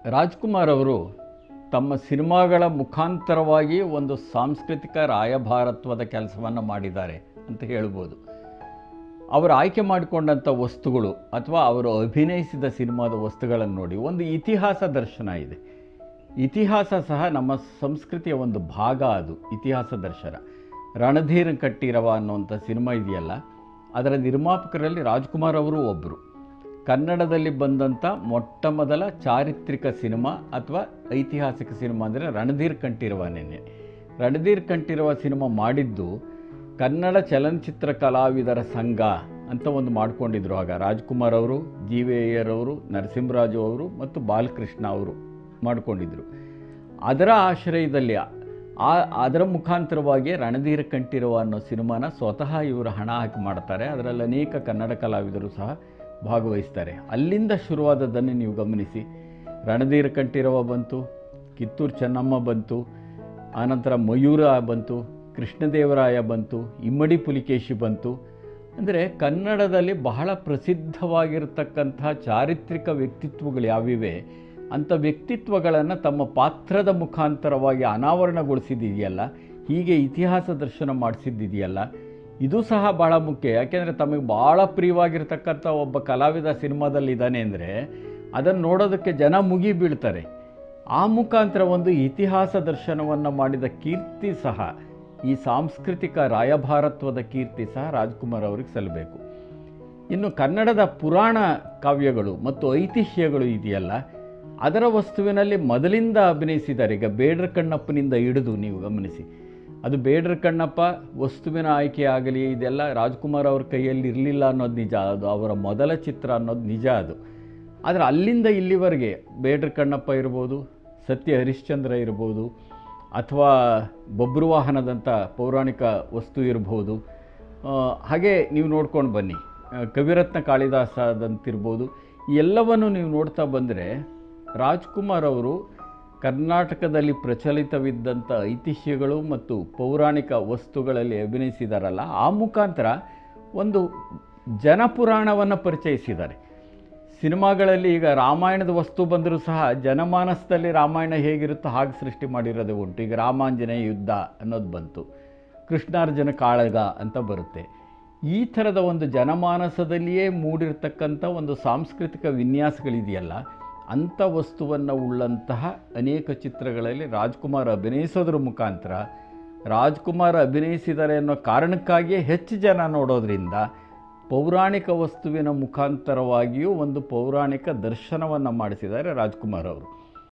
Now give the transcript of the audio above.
ರಾಜ್ಕುಮಾರ್ ಅವರು ತಮ್ಮ ಸಿನಿಮಾಗಳ ಮುಖಾಂತರವಾಗಿ ಒಂದು ಸಾಂಸ್ಕೃತಿಕ ರಾಯಭಾರತ್ವದ ಕೆಲಸವನ್ನು ಮಾಡಿದ್ದಾರೆ ಅಂತ ಹೇಳ್ಬೋದು ಅವರು ಆಯ್ಕೆ ಮಾಡಿಕೊಂಡಂಥ ವಸ್ತುಗಳು ಅಥವಾ ಅವರು ಅಭಿನಯಿಸಿದ ಸಿನಿಮಾದ ವಸ್ತುಗಳನ್ನು ನೋಡಿ ಒಂದು ಇತಿಹಾಸ ದರ್ಶನ ಇದೆ ಇತಿಹಾಸ ಸಹ ನಮ್ಮ ಸಂಸ್ಕೃತಿಯ ಒಂದು ಭಾಗ ಅದು ಇತಿಹಾಸ ದರ್ಶನ ರಣಧೀರ್ ಕಟ್ಟಿರವ ಅನ್ನುವಂಥ ಸಿನಿಮಾ ಇದೆಯಲ್ಲ ಅದರ ನಿರ್ಮಾಪಕರಲ್ಲಿ ರಾಜ್ಕುಮಾರ್ ಅವರು ಒಬ್ಬರು ಕನ್ನಡದಲ್ಲಿ ಬಂದಂಥ ಮೊಟ್ಟ ಮೊದಲ ಚಾರಿತ್ರಿಕ ಸಿನಿಮಾ ಅಥವಾ ಐತಿಹಾಸಿಕ ಸಿನಿಮಾ ಅಂದರೆ ರಣಧೀರ್ ಕಂಠೀರವನೇನೆ ರಣಧೀರ್ ಕಂಠೀರವ ಸಿನಿಮಾ ಮಾಡಿದ್ದು ಕನ್ನಡ ಚಲನಚಿತ್ರ ಕಲಾವಿದರ ಸಂಘ ಅಂತ ಒಂದು ಮಾಡ್ಕೊಂಡಿದ್ರು ಆಗ ರಾಜ್ಕುಮಾರ್ ಅವರು ಜಿ ವಿ ಅಯ್ಯರ್ ಅವರು ನರಸಿಂಹರಾಜು ಅವರು ಮತ್ತು ಬಾಲಕೃಷ್ಣ ಅವರು ಮಾಡಿಕೊಂಡಿದ್ರು ಅದರ ಆಶ್ರಯದಲ್ಲಿ ಆ ಅದರ ಮುಖಾಂತರವಾಗಿ ರಣಧೀರ ಕಂಠೀರವ ಅನ್ನೋ ಸಿನಿಮಾನ ಸ್ವತಃ ಇವರು ಹಣ ಹಾಕಿ ಮಾಡ್ತಾರೆ ಅದರಲ್ಲಿ ಅನೇಕ ಕನ್ನಡ ಕಲಾವಿದರು ಸಹ ಭಾಗವಹಿಸ್ತಾರೆ ಅಲ್ಲಿಂದ ಶುರುವಾದದ್ದನ್ನು ನೀವು ಗಮನಿಸಿ ರಣಧೀರ ಕಂಠೀರವ ಬಂತು ಕಿತ್ತೂರು ಚೆನ್ನಮ್ಮ ಬಂತು ಆನಂತರ ಮಯೂರ ಬಂತು ಕೃಷ್ಣದೇವರಾಯ ಬಂತು ಇಮ್ಮಡಿ ಪುಲಿಕೇಶಿ ಬಂತು ಅಂದರೆ ಕನ್ನಡದಲ್ಲಿ ಬಹಳ ಪ್ರಸಿದ್ಧವಾಗಿರತಕ್ಕಂಥ ಚಾರಿತ್ರಿಕ ವ್ಯಕ್ತಿತ್ವಗಳು ಯಾವಿವೆ ಅಂಥ ವ್ಯಕ್ತಿತ್ವಗಳನ್ನು ತಮ್ಮ ಪಾತ್ರದ ಮುಖಾಂತರವಾಗಿ ಅನಾವರಣಗೊಳಿಸಿದೆಯಲ್ಲ ಹೀಗೆ ಇತಿಹಾಸ ದರ್ಶನ ಮಾಡಿಸಿದ್ದಿದೆಯಲ್ಲ ಇದು ಸಹ ಭಾಳ ಮುಖ್ಯ ಯಾಕೆಂದರೆ ತಮಗೆ ಭಾಳ ಪ್ರಿಯವಾಗಿರ್ತಕ್ಕಂಥ ಒಬ್ಬ ಕಲಾವಿದ ಸಿನಿಮಾದಲ್ಲಿ ಇದ್ದಾನೆ ಅಂದರೆ ಅದನ್ನು ನೋಡೋದಕ್ಕೆ ಜನ ಮುಗಿ ಬೀಳ್ತಾರೆ ಆ ಮುಖಾಂತರ ಒಂದು ಇತಿಹಾಸ ದರ್ಶನವನ್ನು ಮಾಡಿದ ಕೀರ್ತಿ ಸಹ ಈ ಸಾಂಸ್ಕೃತಿಕ ರಾಯಭಾರತ್ವದ ಕೀರ್ತಿ ಸಹ ರಾಜ್ಕುಮಾರ್ ಅವರಿಗೆ ಸಲ್ಲಬೇಕು ಇನ್ನು ಕನ್ನಡದ ಪುರಾಣ ಕಾವ್ಯಗಳು ಮತ್ತು ಐತಿಹ್ಯಗಳು ಇದೆಯಲ್ಲ ಅದರ ವಸ್ತುವಿನಲ್ಲಿ ಮೊದಲಿಂದ ಅಭಿನಯಿಸಿದ್ದಾರೆ ಈಗ ಬೇಡ್ರ ಕಣ್ಣಪ್ಪನಿಂದ ಹಿಡಿದು ನೀವು ಗಮನಿಸಿ ಅದು ಬೇಡ್ರ ಕಣ್ಣಪ್ಪ ವಸ್ತುವಿನ ಆಯ್ಕೆ ಆಗಲಿ ಇದೆಲ್ಲ ರಾಜ್ಕುಮಾರ್ ಅವ್ರ ಕೈಯಲ್ಲಿ ಇರಲಿಲ್ಲ ಅನ್ನೋದು ನಿಜ ಅದು ಅವರ ಮೊದಲ ಚಿತ್ರ ಅನ್ನೋದು ನಿಜ ಅದು ಆದರೆ ಅಲ್ಲಿಂದ ಇಲ್ಲಿವರೆಗೆ ಬೇಡ್ರ ಕಣ್ಣಪ್ಪ ಇರ್ಬೋದು ಸತ್ಯ ಹರಿಶ್ಚಂದ್ರ ಇರ್ಬೋದು ಅಥವಾ ಬೊಬ್ರು ವಾಹನದಂಥ ಪೌರಾಣಿಕ ವಸ್ತು ಇರ್ಬೋದು ಆ, ಹಾಗೆ ನೀವು ನೋಡ್ಕೊಂಡು ಬನ್ನಿ ಆ, ಕವಿರತ್ನ ಕಾಳಿದಾಸದಂತಿರ್ಬೋದು ಈ ಎಲ್ಲವನ್ನು ನೀವು ನೋಡ್ತಾ ಬಂದರೆ ರಾಜ್ಕುಮಾರ್ ಅವರು ಕರ್ನಾಟಕದಲ್ಲಿ ಪ್ರಚಲಿತವಿದ್ದಂಥ ಐತಿಹ್ಯಗಳು ಮತ್ತು ಪೌರಾಣಿಕ ವಸ್ತುಗಳಲ್ಲಿ ಅಭಿನಯಿಸಿದಾರಲ್ಲ ಆ ಮುಖಾಂತರ ಒಂದು ಜನಪುರಾಣವನ್ನು ಪರಿಚಯಿಸಿದ್ದಾರೆ ಸಿನಿಮಾಗಳಲ್ಲಿ ಈಗ ರಾಮಾಯಣದ ವಸ್ತು ಬಂದರೂ ಸಹ ಜನಮಾನಸದಲ್ಲಿ ರಾಮಾಯಣ ಹೇಗಿರುತ್ತೋ ಹಾಗೆ ಸೃಷ್ಟಿ ಮಾಡಿರೋದೇ ಉಂಟು ಈಗ ರಾಮಾಂಜನೇಯ ಯುದ್ಧ ಅನ್ನೋದು ಬಂತು ಕೃಷ್ಣಾರ್ಜುನ ಕಾಳಗ ಅಂತ ಬರುತ್ತೆ ಈ ಥರದ ಒಂದು ಜನಮಾನಸದಲ್ಲಿಯೇ ಮೂಡಿರ್ತಕ್ಕಂಥ ಒಂದು ಸಾಂಸ್ಕೃತಿಕ ವಿನ್ಯಾಸಗಳಿದೆಯಲ್ಲ ಅಂಥ ವಸ್ತುವನ್ನು ಉಳ್ಳಂತಹ ಅನೇಕ ಚಿತ್ರಗಳಲ್ಲಿ ರಾಜ್ಕುಮಾರ್ ಅಭಿನಯಿಸೋದ್ರ ಮುಖಾಂತರ ರಾಜ್ಕುಮಾರ್ ಅಭಿನಯಿಸಿದ್ದಾರೆ ಅನ್ನೋ ಕಾರಣಕ್ಕಾಗಿಯೇ ಹೆಚ್ಚು ಜನ ನೋಡೋದ್ರಿಂದ ಪೌರಾಣಿಕ ವಸ್ತುವಿನ ಮುಖಾಂತರವಾಗಿಯೂ ಒಂದು ಪೌರಾಣಿಕ ದರ್ಶನವನ್ನು ಮಾಡಿಸಿದ್ದಾರೆ ರಾಜ್ಕುಮಾರ್ ಅವರು